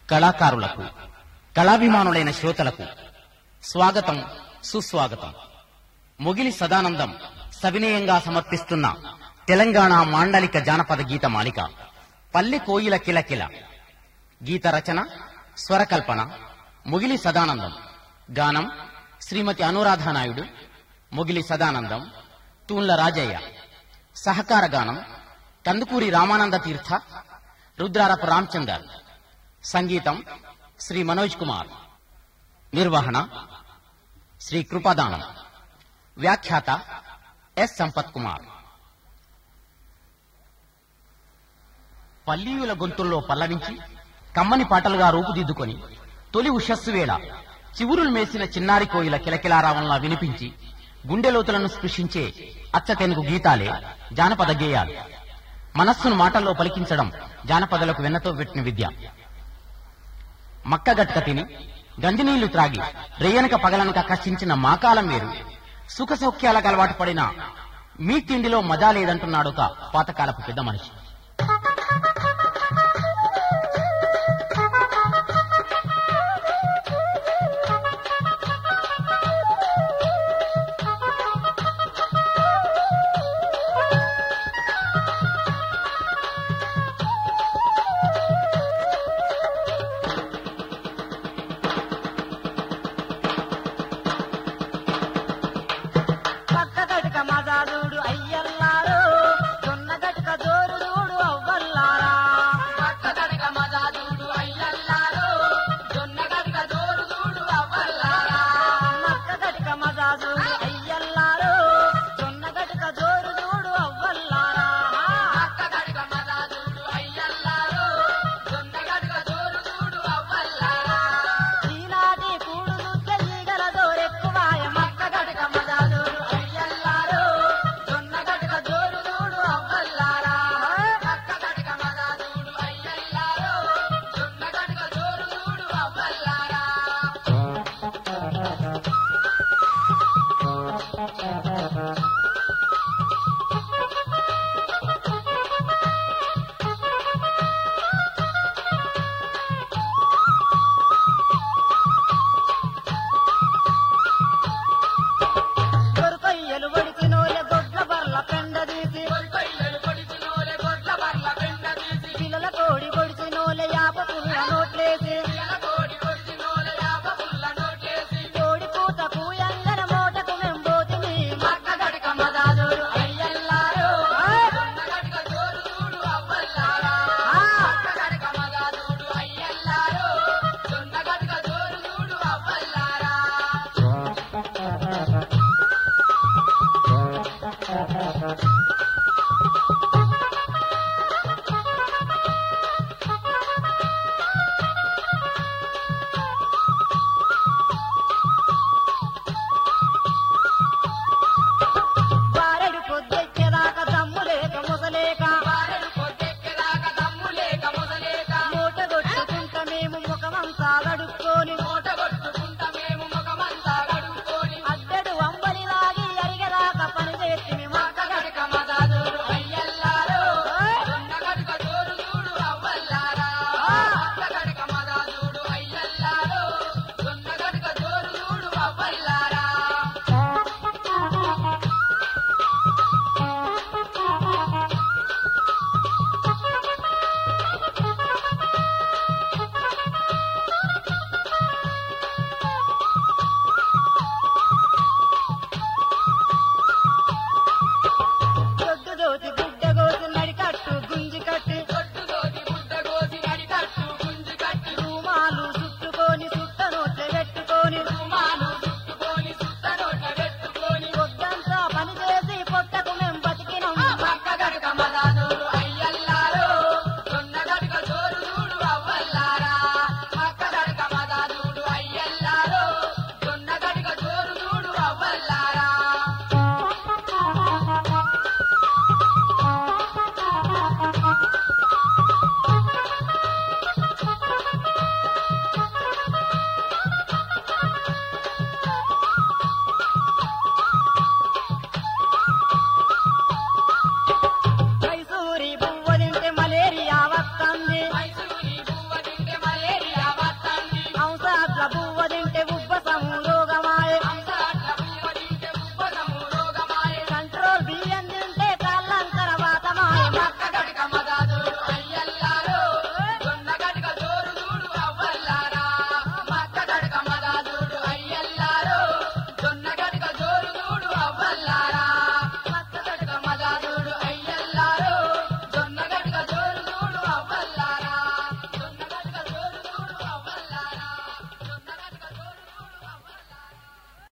కళాకారులకు కళాభిమానులైన శ్రోతలకు స్వాగతం సుస్వాగతం మొగిలి సదానందం సవినయంగా సమర్పిస్తున్న తెలంగాణ మాండలిక జానపద గీత మాలిక పల్లె కోయిల కిలకిల గీత రచన స్వరకల్పన మొగిలి సదానందం గానం శ్రీమతి అనురాధ నాయుడు మొగిలి సదానందం తూన్ల రాజయ్య సహకార గానం కందుకూరి రామానంద తీర్థ రుద్రారపు రామచందర్ సంగీతం శ్రీ మనోజ్ కుమార్ నిర్వహణ శ్రీ కృపదానం వ్యాఖ్యాత ఎస్ సంపత్ కుమార్ పల్లీయుల గొంతుల్లో పల్లవించి కమ్మని పాటలుగా రూపుదిద్దుకొని తొలి ఉషస్సు వేళ చివురులు మేసిన చిన్నారి కోయిల కిలకిలారావంలా వినిపించి గుండెలోతులను స్పృశించే అచ్చతెనుగు గీతాలే జానపద గేయాలు మనస్సును మాటల్లో పలికించడం జానపదలకు వెన్నతో పెట్టిన విద్య మక్కగట్క తిని గంజినీళ్లు త్రాగి రేయనక పగలనక కష్టించిన మాకాలం వేరు సుఖ సౌఖ్యాలకు అలవాటు పడిన మీ తిండిలో మజా లేదంటున్నాడు ఒక పాతకాలపు పెద్ద మనిషి